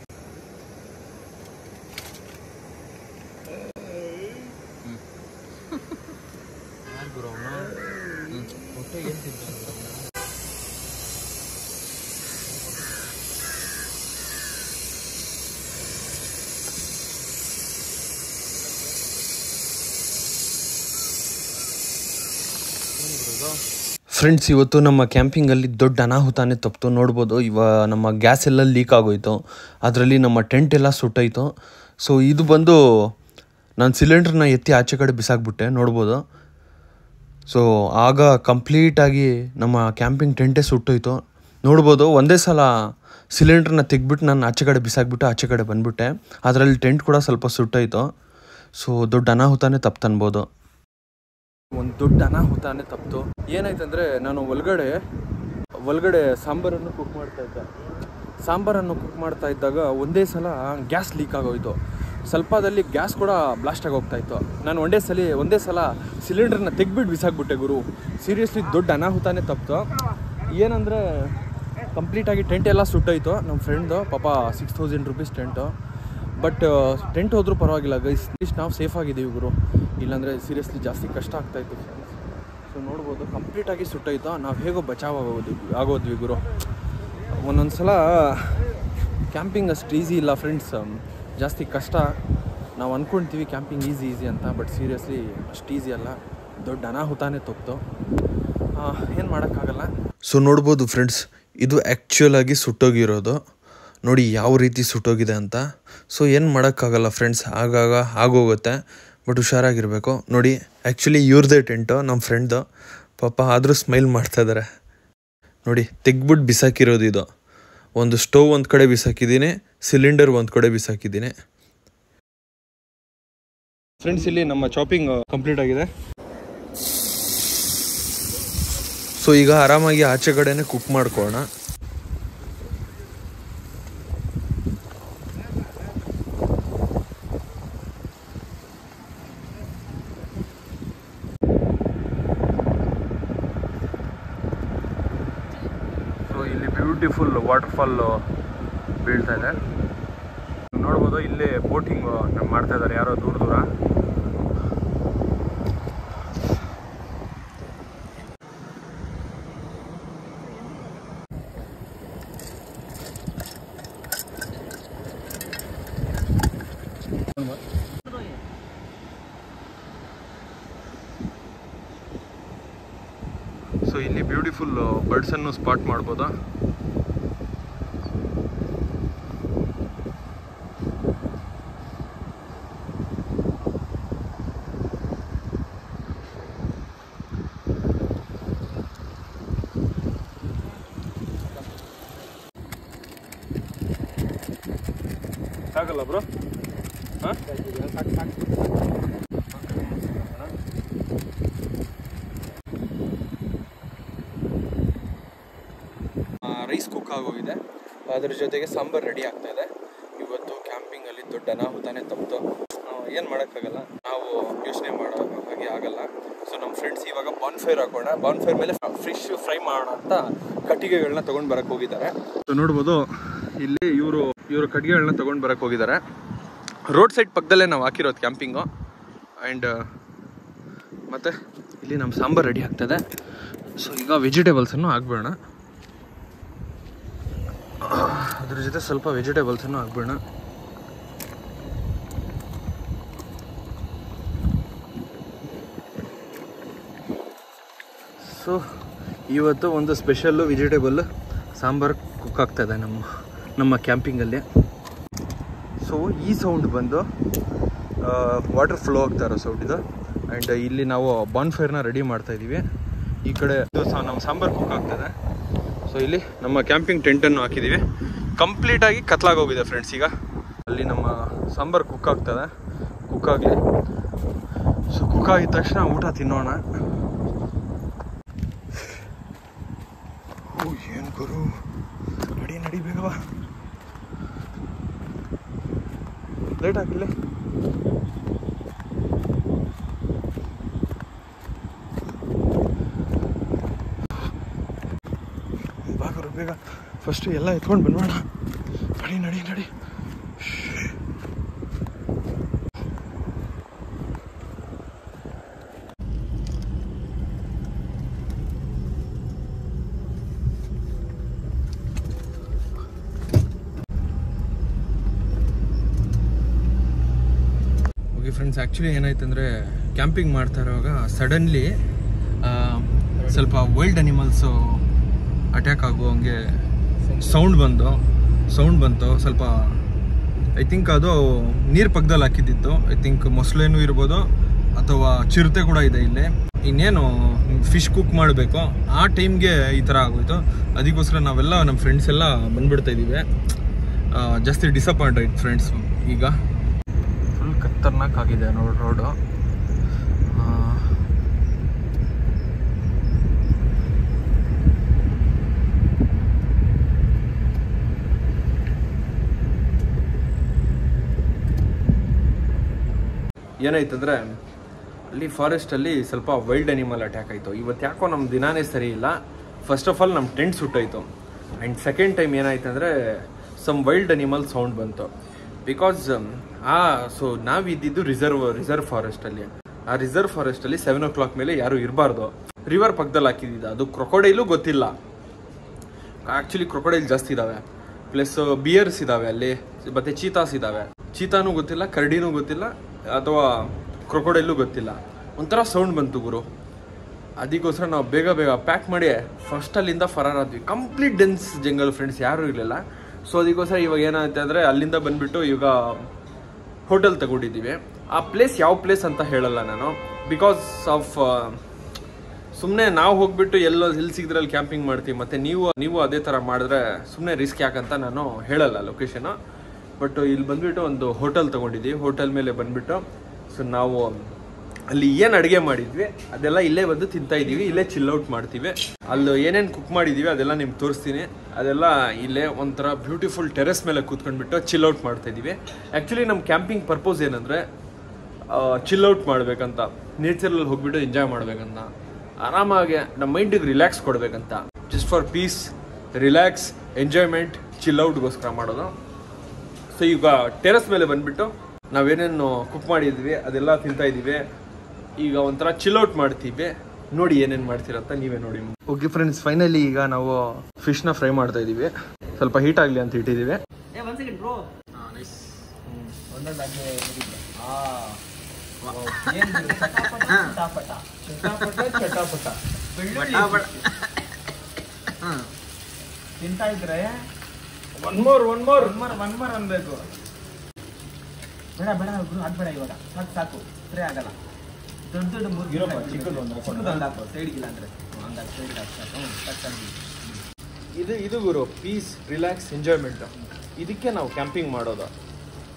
ಫ್ರೆಂಡ್ಸ್ ಇವತ್ತು ನಮ್ಮ ಕ್ಯಾಂಪಿಂಗಲ್ಲಿ ದೊಡ್ಡ ಅನಾಹುತಾನೆ ತಪ್ಪಿತು ನೋಡ್ಬೋದು ಇವ ನಮ್ಮ ಗ್ಯಾಸ್ ಎಲ್ಲ ಲೀಕ್ ಆಗೋಯ್ತು ಅದರಲ್ಲಿ ನಮ್ಮ ಟೆಂಟ್ ಎಲ್ಲ ಸುಟ್ಟೋಯ್ತು ಸೊ ಇದು ಬಂದು ನಾನು ಸಿಲಿಂಡ್ರನ್ನ ಎತ್ತಿ ಆಚೆ ಕಡೆ ಬಿಸಾಕ್ಬಿಟ್ಟೆ ನೋಡ್ಬೋದು ಸೊ ಆಗ ಕಂಪ್ಲೀಟಾಗಿ ನಮ್ಮ ಕ್ಯಾಂಪಿಂಗ್ ಟೆಂಟೇ ಸುಟ್ಟೋಯ್ತು ನೋಡ್ಬೋದು ಒಂದೇ ಸಲ ಸಿಲಿಂಡ್ರನ್ನ ತೆಗ್ಬಿಟ್ಟು ನಾನು ಆಚೆ ಕಡೆ ಬಿಸಾಕ್ಬಿಟ್ಟು ಆಚೆ ಕಡೆ ಬಂದ್ಬಿಟ್ಟೆ ಅದರಲ್ಲಿ ಟೆಂಟ್ ಕೂಡ ಸ್ವಲ್ಪ ಸುಟ್ಟೋಯ್ತು ಸೊ ದೊಡ್ಡ ಅನಾಹುತಾನೆ ತಪ್ಪು ಅನ್ಬೋದು ಒಂದು ದೊಡ್ಡ ಅನಾಹುತಾನೆ ತಪ್ಪಿತು ಏನಾಯ್ತಂದ್ರೆ ನಾನು ಒಳಗಡೆ ಒಳಗಡೆ ಸಾಂಬಾರನ್ನು ಕುಕ್ ಮಾಡ್ತಾ ಇದ್ದೆ ಸಾಂಬಾರನ್ನು ಕುಕ್ ಮಾಡ್ತಾ ಇದ್ದಾಗ ಒಂದೇ ಸಲ ಗ್ಯಾಸ್ ಲೀಕ್ ಆಗೋಯ್ತು ಸ್ವಲ್ಪದಲ್ಲಿ ಗ್ಯಾಸ್ ಕೂಡ ಬ್ಲಾಸ್ಟ್ ಆಗೋಗ್ತಾ ಇತ್ತು ನಾನು ಒಂದೇ ಸಲ ಒಂದೇ ಸಲ ಸಿಲಿಂಡರ್ನ ತೆಗ್ಬಿಟ್ಟು ಬಿಸಾಕ್ಬಿಟ್ಟೆ ಗುರು ಸೀರಿಯಸ್ಲಿ ದೊಡ್ಡ ಅನಾಹುತಾನೆ ತಪ್ಪಿತು ಏನಂದರೆ ಕಂಪ್ಲೀಟಾಗಿ ಟೆಂಟ್ ಎಲ್ಲ ಸುಟ್ಟೋಯ್ತು ನಮ್ಮ ಫ್ರೆಂಡ್ದು ಪಾಪ six thousand rupees tent but tent ಹೋದ್ರೂ ಪರವಾಗಿಲ್ಲ ಗೈಸ್ ಇಷ್ಟು ನಾವು ಸೇಫ್ ಆಗಿದ್ದೀವಿ ಗುರು ಇಲ್ಲಾಂದರೆ ಸೀರಿಯಸ್ಲಿ ಜಾಸ್ತಿ ಕಷ್ಟ ಆಗ್ತಾಯಿತ್ತು ಫ್ರೆಂಡ್ಸ್ ಸೊ ನೋಡ್ಬೋದು ಕಂಪ್ಲೀಟಾಗಿ ಸುಟ್ಟೋಯ್ತು ನಾವು ಹೇಗೋ ಬಚಾವ್ ಆಗೋದ್ವಿ ಆಗೋದ್ವಿ ಗುರು ಒಂದೊಂದು ಸಲ ಕ್ಯಾಂಪಿಂಗ್ ಅಷ್ಟು ಈಸಿ ಇಲ್ಲ ಫ್ರೆಂಡ್ಸ್ ಜಾಸ್ತಿ ಕಷ್ಟ ನಾವು ಅಂದ್ಕೊಳ್ತೀವಿ ಕ್ಯಾಂಪಿಂಗ್ ಈಸಿ ಈಸಿ ಅಂತ ಬಟ್ ಸೀರಿಯಸ್ಲಿ ಅಷ್ಟು ಈಸಿ ಅಲ್ಲ ದೊಡ್ಡ ಅನಾಹುತಾನೇ ತಪ್ಪಿತು ಏನು ಮಾಡೋಕ್ಕಾಗಲ್ಲ ಸೊ ನೋಡ್ಬೋದು ಫ್ರೆಂಡ್ಸ್ ಇದು ಆ್ಯಕ್ಚುಯಲ್ ಆಗಿ ಸುಟ್ಟೋಗಿರೋದು ನೋಡಿ ಯಾವ ರೀತಿ ಸುಟ್ಟೋಗಿದೆ ಅಂತ ಸೊ ಏನು ಮಾಡೋಕ್ಕಾಗಲ್ಲ ಫ್ರೆಂಡ್ಸ್ ಆಗಾಗ ಆಗೋಗುತ್ತೆ ಬಟ್ ಹುಷಾರಾಗಿರಬೇಕು ನೋಡಿ ಆ್ಯಕ್ಚುಲಿ ಇವ್ರದೇ ಟೆಂಟು ನಮ್ಮ ಫ್ರೆಂಡ್ದು ಪಾಪ ಆದರೂ ಸ್ಮೈಲ್ ಮಾಡ್ತಾ ಇದ್ದಾರೆ ನೋಡಿ ತೆಗ್ಬಿಟ್ಟು ಬಿಸಾಕಿರೋದು ಇದು ಒಂದು ಸ್ಟವ್ ಒಂದು ಕಡೆ ಬಿಸಾಕಿದ್ದೀನಿ ಸಿಲಿಂಡರ್ ಒಂದು ಕಡೆ ಬಿಸಾಕಿದ್ದೀನಿ ಫ್ರೆಂಡ್ಸ್ ಇಲ್ಲಿ ನಮ್ಮ ಶಾಪಿಂಗ್ ಕಂಪ್ಲೀಟ್ ಆಗಿದೆ ಸೊ ಈಗ ಆರಾಮಾಗಿ ಆಚೆ ಕಡೆನೇ ಕುಕ್ ಮಾಡ್ಕೊಳ್ಳೋಣ ಸೊ ಇಲ್ಲಿ ಬ್ಯೂಟಿಫುಲ್ ವಾಟರ್ಫಾಲ್ ಬೀಳ್ತಾ ಇದೆ ನೋಡ್ಬೋದು ಇಲ್ಲಿ ಬೋಟಿಂಗ್ ಮಾಡ್ತಾ ಇದ್ದಾರೆ ಯಾರೋ ದೂರ ದೂರ ಸೊ ಇಲ್ಲಿ ಬ್ಯೂಟಿಫುಲ್ ಬರ್ಡ್ಸ್ ಅನ್ನು ಸ್ಪಾಟ್ ಮಾಡ್ಬೋದಾ ಸಾಕಲ್ಲ ಬ್ರೋ ಹಾಂ ರೈಸ್ ಕುಕ್ ಆಗೋಗಿದೆ ಅದ್ರ ಜೊತೆಗೆ ಸಾಂಬಾರ್ ರೆಡಿ ಆಗ್ತಾ ಇದೆ ಇವತ್ತು ಕ್ಯಾಂಪಿಂಗಲ್ಲಿ ದೊಡ್ಡ ಅನಾಹುತಾನೆ ತಪ್ಪಿತು ಏನು ಮಾಡೋಕ್ಕಾಗಲ್ಲ ನಾವು ಯೋಚನೆ ಮಾಡೋ ಹಾಗೆ ಆಗಲ್ಲ ಸೊ ನಮ್ಮ ಫ್ರೆಂಡ್ಸ್ ಇವಾಗ ಬಾನ್ ಫೈರ್ ಹಾಕೋಣ ಬಾನ್ ಫೈರ್ ಮೇಲೆ ಫಿಶ್ ಫ್ರೈ ಮಾಡೋಣ ಅಂತ ಕಟ್ಟಿಗೆಗಳನ್ನ ತೊಗೊಂಡು ಬರಕ್ಕೆ ಹೋಗಿದ್ದಾರೆ ಸೊ ನೋಡ್ಬೋದು ಇಲ್ಲಿ ಇವರು ಇವರು ಕಟ್ಟಿಗೆಗಳನ್ನ ತೊಗೊಂಡು ಬರಕ್ಕೆ ಹೋಗಿದ್ದಾರೆ ರೋಡ್ ಸೈಡ್ ಪಕ್ಕದಲ್ಲೇ ನಾವು ಹಾಕಿರೋದು ಕ್ಯಾಂಪಿಂಗು ಆ್ಯಂಡ್ ಮತ್ತು ಇಲ್ಲಿ ನಮ್ಮ ಸಾಂಬಾರು ರೆಡಿ ಆಗ್ತದೆ ಸೊ ಈಗ ವೆಜಿಟೇಬಲ್ಸನ್ನು ಹಾಕ್ಬೇಡ ಅದ್ರ ಜೊತೆ ಸ್ವಲ್ಪ ವೆಜಿಟೇಬಲ್ಸನ್ನು ಹಾಕ್ಬೇಡ ಸೊ ಇವತ್ತು ಒಂದು ಸ್ಪೆಷಲ್ಲು ವೆಜಿಟೇಬಲ್ ಸಾಂಬಾರು ಕುಕ್ ಆಗ್ತದೆ ನಮ್ಮ ನಮ್ಮ ಕ್ಯಾಂಪಿಂಗಲ್ಲಿ ಸೊ ಈ ಸೌಂಡ್ ಬಂದು ವಾಟರ್ ಫ್ಲೋ ಆಗ್ತಾ ಇರೋ ಸೌಂಡ್ ಇದು ಆ್ಯಂಡ್ ಇಲ್ಲಿ ನಾವು ಬಾನ್ ಫೈರ್ನ ರೆಡಿ ಮಾಡ್ತಾ ಇದ್ದೀವಿ ಈ ಕಡೆ ಇದು ಸಹ ನಮ್ಮ ಸಾಂಬಾರು ಕುಕ್ ಆಗ್ತದೆ ಸೊ ಇಲ್ಲಿ ನಮ್ಮ ಕ್ಯಾಂಪಿಂಗ್ ಟೆಂಟನ್ನು ಹಾಕಿದ್ದೀವಿ ಕಂಪ್ಲೀಟಾಗಿ ಕತ್ಲಾಗೋಗಿದೆ ಫ್ರೆಂಡ್ಸ್ ಈಗ ಅಲ್ಲಿ ನಮ್ಮ ಸಾಂಬಾರು ಕುಕ್ ಆಗ್ತದೆ ಕುಕ್ ಆಗಲಿ ಸೊ ಕುಕ್ ಆಗಿದ ತಕ್ಷಣ ಊಟ ತಿನ್ನೋಣ ಓ ಏನು ಗುರು ನಡಿ ನಡಿ ಬೇಗವಾ ಲೇಟ್ ಆಗಿಲ್ಲ ಬಾಗರು ಬೇಗ ಫಸ್ಟ್ ಎಲ್ಲ ಎತ್ಕೊಂಡು ಬಂದ್ಬೇಡ ನಡಿ ನಡಿ ನಡಿ ಓಕೆ ಫ್ರೆಂಡ್ಸ್ ಆ್ಯಕ್ಚುಲಿ ಏನಾಯ್ತು ಅಂದರೆ ಕ್ಯಾಂಪಿಂಗ್ ಮಾಡ್ತಾ ಇರುವಾಗ ಸಡನ್ಲಿ ಸ್ವಲ್ಪ ವೈಲ್ಡ್ ಅನಿಮಲ್ಸು ಅಟ್ಯಾಕ್ ಆಗುವಂಗೆ ಸೌಂಡ್ ಬಂದು ಸೌಂಡ್ ಬಂತು ಸ್ವಲ್ಪ ಐ ಥಿಂಕ್ ಅದು ನೀರು ಪಕ್ಕದಲ್ಲಿ ಹಾಕಿದ್ದಿತ್ತು ಐ ಥಿಂಕ್ ಮೊಸಳೆನೂ ಇರ್ಬೋದು ಅಥವಾ ಚಿರತೆ ಕೂಡ ಇದೆ ಇಲ್ಲಿ ಇನ್ನೇನು ಫಿಶ್ ಕುಕ್ ಮಾಡಬೇಕು ಆ ಟೈಮ್ಗೆ ಈ ಥರ ಆಗೋಯ್ತು ಅದಕ್ಕೋಸ್ಕರ ನಾವೆಲ್ಲ ನಮ್ಮ ಫ್ರೆಂಡ್ಸ್ ಎಲ್ಲ ಬಂದ್ಬಿಡ್ತಾ ಇದ್ದೀವಿ ಆ, ಜಾಸ್ತಿ ಡಿಸಪಾಯಿಂಟ್ ಆಯ್ತು ಫ್ರೆಂಡ್ಸ್ ಈಗ ಫುಲ್ ಖತರ್ನಾಕ್ ಆಗಿದೆ ನೋಡಿ ರೋಡು ಏನಾಯ್ತಂದ್ರೆ ಅಲ್ಲಿ ಫಾರೆಸ್ಟಲ್ಲಿ ಸ್ವಲ್ಪ ವೈಲ್ಡ್ ಅನಿಮಲ್ ಅಟ್ಯಾಕ್ ಆಯಿತು ಇವತ್ತು ಯಾಕೋ ನಮ್ಮ ದಿನಾನೇ ಸರಿ ಇಲ್ಲ ಫಸ್ಟ್ ಆಫ್ ಆಲ್ ನಮ್ಮ ಟೆಂಟ್ ಸುಟ್ಟೋಯ್ತು ಆ್ಯಂಡ್ ಸೆಕೆಂಡ್ ಟೈಮ್ ಏನಾಯ್ತು ಅಂದರೆ ಸಮ್ ವೈಲ್ಡ್ ಅನಿಮಲ್ ಸೌಂಡ್ ಬಂತು ಬಿಕಾಸ್ ಆ ಸೊ ನಾವಿದ್ದಿದ್ದು ರಿಸರ್ವ್ ರಿಸರ್ವ್ ಫಾರೆಸ್ಟಲ್ಲಿ ಆ ರಿಸರ್ವ್ ಫಾರೆಸ್ಟಲ್ಲಿ ಸೆವೆನ್ ಓ ಕ್ಲಾಕ್ ಮೇಲೆ ಯಾರು ಇರಬಾರ್ದು ರಿವರ್ ಪಕ್ಕದಲ್ಲಿ ಹಾಕಿದ್ದಿದ್ದು ಅದು ಕ್ರೊಕೊಡೈಲು ಗೊತ್ತಿಲ್ಲ ಆ್ಯಕ್ಚುಲಿ ಕ್ರೊಕೊಡೈಲ್ ಜಾಸ್ತಿ ಇದಾವೆ ಪ್ಲಸ್ ಬಿಯರ್ಸ್ ಇದಾವೆ ಅಲ್ಲಿ ಮತ್ತೆ ಚೀತಾಸ್ ಇದಾವೆ ಚೀತಾನೂ ಗೊತ್ತಿಲ್ಲ ಕರಡಿನೂ ಗೊತ್ತಿಲ್ಲ ಅಥವಾ ಕ್ರೊಕೊಡೈಲು ಗೊತ್ತಿಲ್ಲ ಒಂಥರ ಸೌಂಡ್ ಬಂತು ಗುರು ಅದಕ್ಕೋಸ್ಕರ ನಾವು ಬೇಗ ಬೇಗ ಪ್ಯಾಕ್ ಮಾಡಿ ಫಸ್ಟ್ ಅಲ್ಲಿಂದ ಫರಾರಾದ್ವಿ ಕಂಪ್ಲೀಟ್ ಡೆನ್ಸ್ ಜಂಗಲ್ ಫ್ರೆಂಡ್ಸ್ ಯಾರೂ ಇರಲಿಲ್ಲ ಸೊ ಅದಕ್ಕೋಸ್ಕರ ಇವಾಗ ಏನಾಯ್ತು ಅಂದರೆ ಅಲ್ಲಿಂದ ಬಂದ್ಬಿಟ್ಟು ಇವಾಗ ಹೋಟೆಲ್ ತಗೊಂಡಿದ್ದೀವಿ ಆ ಪ್ಲೇಸ್ ಯಾವ ಪ್ಲೇಸ್ ಅಂತ ಹೇಳಲ್ಲ ನಾನು ಬಿಕಾಸ್ ಆಫ್ ಸುಮ್ಮನೆ ನಾವು ಹೋಗ್ಬಿಟ್ಟು ಎಲ್ಲೋ ಎಲ್ಲಿ ಸಿಗದ್ರಲ್ಲಿ ಕ್ಯಾಂಪಿಂಗ್ ಮಾಡ್ತೀವಿ ಮತ್ತೆ ನೀವು ನೀವು ಅದೇ ಥರ ಮಾಡಿದ್ರೆ ಸುಮ್ಮನೆ ರಿಸ್ಕ್ ಯಾಕಂತ ನಾನು ಹೇಳಲ್ಲ ಲೊಕೇಶನ್ ಬಟ್ ಇಲ್ಲಿ ಬಂದ್ಬಿಟ್ಟು ಒಂದು ಹೋಟೆಲ್ ತಗೊಂಡಿದ್ದೀವಿ ಹೋಟೆಲ್ ಮೇಲೆ ಬಂದ್ಬಿಟ್ಟು ಸೊ ನಾವು ಅಲ್ಲಿ ಏನು ಅಡುಗೆ ಮಾಡಿದ್ವಿ ಅದೆಲ್ಲ ಇಲ್ಲೇ ಬಂದು ತಿಂತಾ ಇದ್ದೀವಿ ಇಲ್ಲೇ ಚಿಲ್ ಔಟ್ ಮಾಡ್ತೀವಿ ಅಲ್ಲಿ ಏನೇನು ಕುಕ್ ಮಾಡಿದ್ದೀವಿ ಅದೆಲ್ಲ ನಿಮ್ಗೆ ತೋರಿಸ್ತೀನಿ ಅದೆಲ್ಲ ಇಲ್ಲೇ ಒಂಥರ ಬ್ಯೂಟಿಫುಲ್ ಟೆರೆಸ್ ಮೇಲೆ ಕೂತ್ಕೊಂಡ್ಬಿಟ್ಟು ಚಿಲ್ ಔಟ್ ಮಾಡ್ತಾ ಇದ್ದೀವಿ ಆ್ಯಕ್ಚುಲಿ ನಮ್ಮ ಕ್ಯಾಂಪಿಂಗ್ ಪರ್ಪೋಸ್ ಏನಂದರೆ ಚಿಲ್ ಔಟ್ ಮಾಡ್ಬೇಕಂತ ನೇಚರಲ್ಲಿ ಹೋಗ್ಬಿಟ್ಟು ಎಂಜಾಯ್ ಮಾಡ್ಬೇಕಂತ ಆರಾಮಾಗಿ ನಮ್ಮ ಮೈಂಡಿಗೆ ರಿಲ್ಯಾಕ್ಸ್ ಕೊಡ್ಬೇಕಂತ just for peace relax enjoyment chill ಔಟ್ಗೋಸ್ಕರ ಮಾಡೋದು ಸೊ ಈಗ ಟೆರೆಸ್ ಮೇಲೆ ಬಂದ್ಬಿಟ್ಟು ನಾವೇನೇನು ಕುಕ್ ಮಾಡಿದ್ವಿ ಅದೆಲ್ಲ ತಿಂತಾ ಇದ್ದೀವಿ ಈಗ ಒಂಥರ ಚಿಲ್ ಔಟ್ ಮಾಡ್ತೀವಿ ನೋಡಿ ಏನೇನು ಮಾಡ್ತೀರಂತ ನೀವೇ ನೋಡಿ ಓಕೆ ಫ್ರೆಂಡ್ಸ್ ಫೈನಲಿ ಈಗ ನಾವು ಫಿಶ್ನ ಫ್ರೈ ಮಾಡ್ತಾ ಇದ್ದೀವಿ ಸ್ವಲ್ಪ ಹೀಟ್ ಆಗಲಿ ಅಂತ ಇಟ್ಟಿದ್ದೀವಿ ಏ ಒಂದ್ ಸೆಕೆಂಡ್ ಬ್ರೋ ಒಂದೊಂದಾಗಿ ಆ ಏನ್ ಇದು? ಚಟಾಪಟ, ಚಟಾಪಟ. ಚಟಾಪಟ, ಚಟಾಪಟ. ಬೆಳ್ಳುಳ್ಳಿ ತಿಂತಾ ಇದ್ರೆ one more one more one more one more ಅನ್ಬೇಕು ಬೇಡ ಬೇಡ ಗುರು ಅದ್ಬೇಡ ಇವಾಗ ಸಾಕು ಸಾಕು ಸ್ಪ್ರೇ ಆಗಲ್ಲ ದೊಡ್ಡ ದೊಡ್ಡ ಮೂರು ಇರಪ್ಪ, ಚಿಕ್ಕದು ಒಂದು ಹಾಕೊಂಡು. ಚಿಕ್ಕದೊಂದು ಹಾಕು ಸೈಡ್ಗಿಲ್ಲ ಅಂದ್ರೆ ಹಂಗಾಗಿ ಸೈಡ್ಗೆ ಹಾಕು ಸಾಕು ಹ್ಞೂ ಸಾಕು ಸಾಕು ಇದು ಇದು ಗುರು ಪೀಸ್ ರಿಲ್ಯಾಕ್ಸ್ ಎಂಜಾಯ್ಮೆಂಟ್ ಇದಕ್ಕೆ ನಾವು ಕ್ಯಾಂಪಿಂಗ್ ಮಾಡೋದು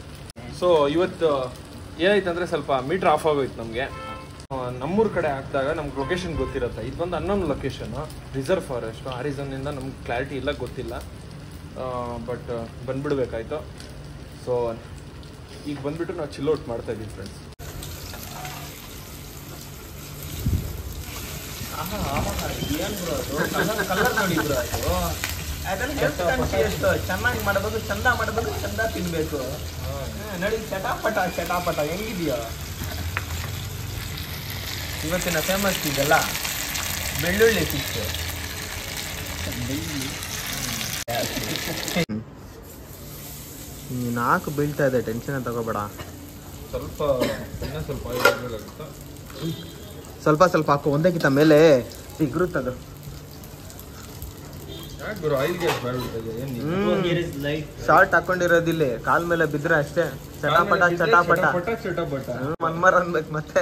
ಸೊ ಇವತ್ತು ಏನಾಯ್ತು ಅಂದರೆ ಸ್ವಲ್ಪ ಮೀಟ್ರ್ ಆಫ್ ಆಗೋಯ್ತು ನಮಗೆ ನಮ್ಮೂರ ಕಡೆ ಹಾಕಿದಾಗ ನಮ್ಗೆ ಲೊಕೇಶನ್ ಗೊತ್ತಿರುತ್ತೆ ಇದು ಬಂದು ಅನ್ನೊಂದು ಲೊಕೇಶನ್ ರಿಸರ್ವ್ ಫಾರೆಸ್ಟ್ ಆ ರೀಸನ್ನಿಂದ ನಮ್ಗೆ ಕ್ಲಾರಿಟಿ ಇಲ್ಲ ಗೊತ್ತಿಲ್ಲ ಬಟ್ ಬಂದ್ಬಿಡ್ಬೇಕಾಯ್ತು ಸೊ ಈಗ ಬಂದ್ಬಿಟ್ಟು ನಾವು ಚಿಲ್ ಔಟ್ ಮಾಡ್ತಾ ಇದ್ದೀವಿ ಫ್ರೆಂಡ್ಸ್ ಕಲರ್ ನೋಡಿ ಬ್ರೋ ಅದು ಅದನ್ನ ಹೆಲ್ತ್ ಎಷ್ಟು ಚೆನ್ನಾಗಿ ಮಾಡಬೇಕು ಚಂದ ಮಾಡಬೇಕು ಚಂದ ತಿನ್ಬೇಕು ಹ್ಮ್, ನೋಡಿ ಚಟಾಪಟ ಚಟಾಪಟ ಹೆಂಗಿದೆಯೋ ಇವತ್ತಿನ ಫೇಮಸ್ ಇದೆಲ್ಲ ಬೆಳ್ಳುಳ್ಳಿ ಫಿಶ್ ನಾಲ್ಕು ಬೀಳ್ತಾ ಇದೆ ಟೆನ್ಷನ್ ತಗೋಬೇಡ ಸ್ವಲ್ಪ ಇನ್ನೂ ಸ್ವಲ್ಪ ಆಯಿಲ್ ಹಾಕಬೇಕಾಗುತ್ತೆ ಸ್ವಲ್ಪ ಸ್ವಲ್ಪ ಹಾಕು ಒಂದಕ್ಕಿಂತ ಮೇಲೆ ಸಿಗ್ರುತ್ತದು ಯಾಕೆ ಗುರು ಆಯಿಲ್ಗೆ ಬೇಡ ಏನು ಶಾರ್ಟ್ ಹಾಕೊಂಡಿರೋದಿಲ್ಲ ಕಾಲ್ ಮೇಲೆ ಬಿದ್ರೆ ಅಷ್ಟೇ ಚಟಾಪಟ ಚಟಾಪಟ ಚಟಪಟ ಚಟಪಟ ಹ್ಮ್, ಮನ್ಮರ್ ಅನ್ಬೇಕು ಮತ್ತೆ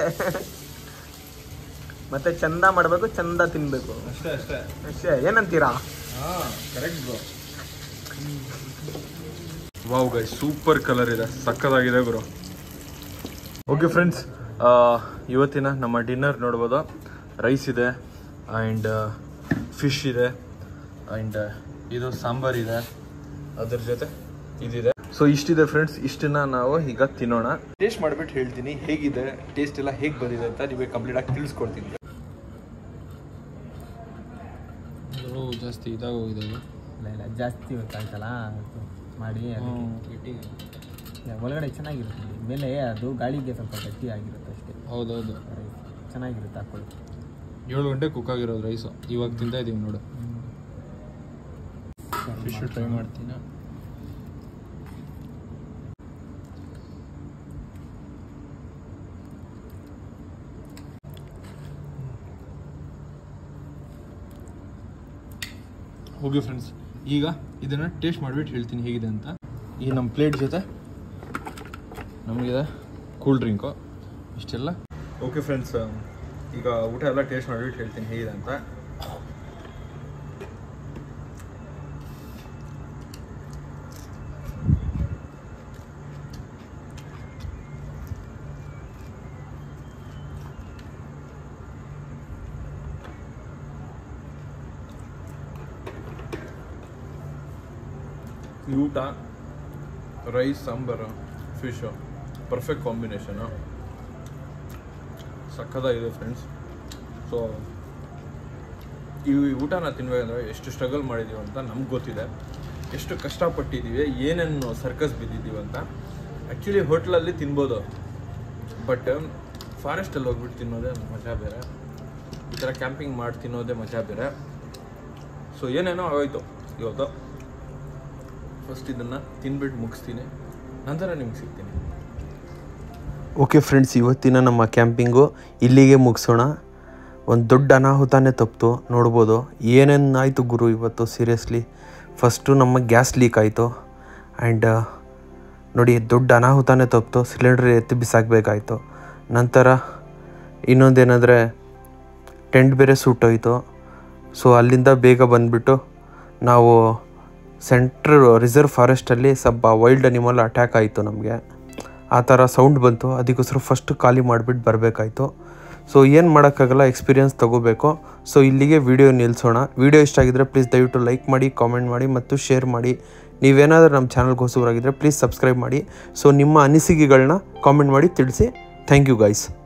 ಮತ್ತೆ ಚಂದ ಮಾಡ್ಬೇಕು ಚಂದ ತಿನ್ಬೇಕು ಅಷ್ಟೇ ಅಷ್ಟೇ ಅಷ್ಟೇ ಏನಂತೀರಾ ಹಾ correct bro wow guy super colour ಇದೆ ಸಕ್ಕದಾಗಿದೆ ಗುರು ಓಕೆ ಫ್ರೆಂಡ್ಸ್ ಇವತ್ತಿನ ನಮ್ಮ ಡಿನ್ನರ್ ನೋಡ್ಬೋದು ರೈಸ್ ಇದೆ ಆ್ಯಂಡ್ ಫಿಶ್ ಇದೆ ಆ್ಯಂಡ್ ಇದು ಸಾಂಬಾರ್ ಇದೆ ಅದ್ರ ಜೊತೆ ಇದಿದೆ ಸೊ ಇಷ್ಟಿದೆ ಫ್ರೆಂಡ್ಸ್ ಇಷ್ಟನ್ನ ನಾವು ಈಗ ತಿನ್ನೋಣ ಟೇಸ್ಟ್ ಮಾಡಿಬಿಟ್ಟು ಹೇಳ್ತೀನಿ ಹೇಗಿದೆ ಟೇಸ್ಟ್ ಎಲ್ಲ ಹೇಗೆ ಬಂದಿದೆ ಅಂತ ನಿಮಗೆ ಕಂಪ್ಲೀಟ್ ಆಗಿ ತಿಳಿಸ್ಕೊಡ್ತೀನಿ ಜಾಸ್ತಿ ಇದಾಗೋಗಿದೆ ಇಲ್ಲ ಇಲ್ಲ ಜಾಸ್ತಿ ಗೊತ್ತಾಯ್ತಲ್ಲ ಮಾಡಿ ಒಳಗಡೆ ಚೆನ್ನಾಗಿರುತ್ತೆ ಮೇಲೆ ಅದು ಗಾಳಿಗೆ ಸ್ವಲ್ಪ ಗಟ್ಟಿ ಆಗಿರುತ್ತೆ ಅಷ್ಟೇ ಹೌದೌದು ಚೆನ್ನಾಗಿರುತ್ತೆ ಹಾಕೊಳ್ಳಿ ಏಳು ಗಂಟೆ ಕುಕ್ ಆಗಿರೋದು ರೈಸು ಇವಾಗ ತಿಂತಾ ಇದೀವಿ ನೋಡು ಫಿಶ್ ಟ್ರೈ ಮಾಡ್ತೀನಿ ಹೋಗಿ ಫ್ರೆಂಡ್ಸ್ ಈಗ ಇದನ್ನು ಟೇಸ್ಟ್ ಮಾಡಿಬಿಟ್ಟು ಹೇಳ್ತೀನಿ ಹೇಗಿದೆ ಅಂತ ಈ ನಮ್ಮ ಪ್ಲೇಟ್ ಜೊತೆ ನಮಗಿದೆ ಕೂಲ್ ಡ್ರಿಂಕು ಇಷ್ಟೆಲ್ಲ ಓಕೆ ಫ್ರೆಂಡ್ಸ್ ಈಗ ಊಟ ಎಲ್ಲ ಟೇಸ್ಟ್ ಮಾಡಿಬಿಟ್ಟು ಹೇಳ್ತೀನಿ ಹೇಗಿದೆ ಅಂತ ಈ ಊಟ rice sambar fish perfect combination ಸಕ್ಕದಾಗಿದೆ ಫ್ರೆಂಡ್ಸ್ ಸೊ ಈ ಊಟನ ತಿನ್ಬೇಕಂದ್ರೆ ಎಷ್ಟು ಸ್ಟ್ರಗಲ್ ಮಾಡಿದ್ದೀವಿ ಅಂತ ನಮ್ಗೆ ಗೊತ್ತಿದೆ ಎಷ್ಟು ಕಷ್ಟಪಟ್ಟಿದ್ದೀವಿ ಏನೇನು ಸರ್ಕಸ್ ಬಿದ್ದಿದ್ದೀವಿ ಅಂತ ಆ್ಯಕ್ಚುಲಿ ಹೋಟ್ಲಲ್ಲಿ ತಿನ್ಬೋದು ಬಟ್ ಫಾರೆಸ್ಟಲ್ಲಿ ಹೋಗ್ಬಿಟ್ಟು ತಿನ್ನೋದೇ ಮಜಾ ಬೇರೆ ಈ ಥರ ಕ್ಯಾಂಪಿಂಗ್ ಮಾಡಿ ತಿನ್ನೋದೇ ಮಜಾ ಬೇರೆ ಸೊ ಏನೇನೋ ಆಗೋಯ್ತು ಇವತ್ತು ಫಸ್ಟ್ ಇದನ್ನು ತಿನ್ಬಿಟ್ಟು ಮುಗಿಸ್ತೀನಿ ನಂತರ ನಿಮ್ಗೆ ಸಿಗ್ತೀನಿ ಓಕೆ ಫ್ರೆಂಡ್ಸ್ ಇವತ್ತಿನ ನಮ್ಮ ಕ್ಯಾಂಪಿಂಗು ಇಲ್ಲಿಗೆ ಮುಗಿಸೋಣ ಒಂದು ದೊಡ್ಡ ಅನಾಹುತನೇ ತಪ್ಪಿತು ನೋಡ್ಬೋದು ಏನೇನಾಯಿತು ಗುರು ಇವತ್ತು ಸೀರಿಯಸ್ಲಿ ಫಸ್ಟು ನಮ್ಮ ಗ್ಯಾಸ್ ಲೀಕ್ ಆಯಿತು ಆ್ಯಂಡ್ ನೋಡಿ ದೊಡ್ಡ ಅನಾಹುತನೇ ತಪ್ಪಿತು ಸಿಲಿಂಡ್ರ್ ಎತ್ತಿ ಬಿಸಾಕಬೇಕಾಯ್ತು ನಂತರ ಇನ್ನೊಂದೇನೆಂದರೆ ಟೆಂಟ್ ಬೇರೆ ಸುಟ್ಟೋಯ್ತು ಸೊ ಅಲ್ಲಿಂದ ಬೇಗ ಬಂದುಬಿಟ್ಟು ನಾವು ಸೆಂಟ್ರ್ ರಿಸರ್ವ್ ಫಾರೆಸ್ಟಲ್ಲಿ ಸ್ವಲ್ಪ ವೈಲ್ಡ್ ಅನಿಮಲ್ ಅಟ್ಯಾಕ್ ಆಯಿತು ನಮಗೆ ಆ ಥರ ಸೌಂಡ್ ಬಂತು ಅದಕ್ಕೋಸ್ಕರ ಫಸ್ಟ್ ಖಾಲಿ ಮಾಡಿಬಿಟ್ಟು ಬರಬೇಕಾಯ್ತು ಸೊ ಏನು ಮಾಡೋಕ್ಕಾಗಲ್ಲ ಎಕ್ಸ್ಪೀರಿಯನ್ಸ್ ತೊಗೋಬೇಕು ಸೊ ಇಲ್ಲಿಗೆ ವಿಡಿಯೋ ನಿಲ್ಲಿಸೋಣ ವಿಡಿಯೋ ಇಷ್ಟ ಆಗಿದ್ರೆ ಪ್ಲೀಸ್ ದಯವಿಟ್ಟು ಲೈಕ್ ಮಾಡಿ ಕಾಮೆಂಟ್ ಮಾಡಿ ಮತ್ತು ಶೇರ್ ಮಾಡಿ ನೀವೇನಾದರೂ ನಮ್ಮ ಚಾನಲ್ಗೆ ಹೊಸಬರಾಗಿದ್ದರೆ ಪ್ಲೀಸ್ ಸಬ್ಸ್ಕ್ರೈಬ್ ಮಾಡಿ ಸೊ ನಿಮ್ಮ ಅನಿಸಿಕೆಗಳನ್ನ ಕಾಮೆಂಟ್ ಮಾಡಿ ತಿಳಿಸಿ ಥ್ಯಾಂಕ್ ಯು ಗೈಸ್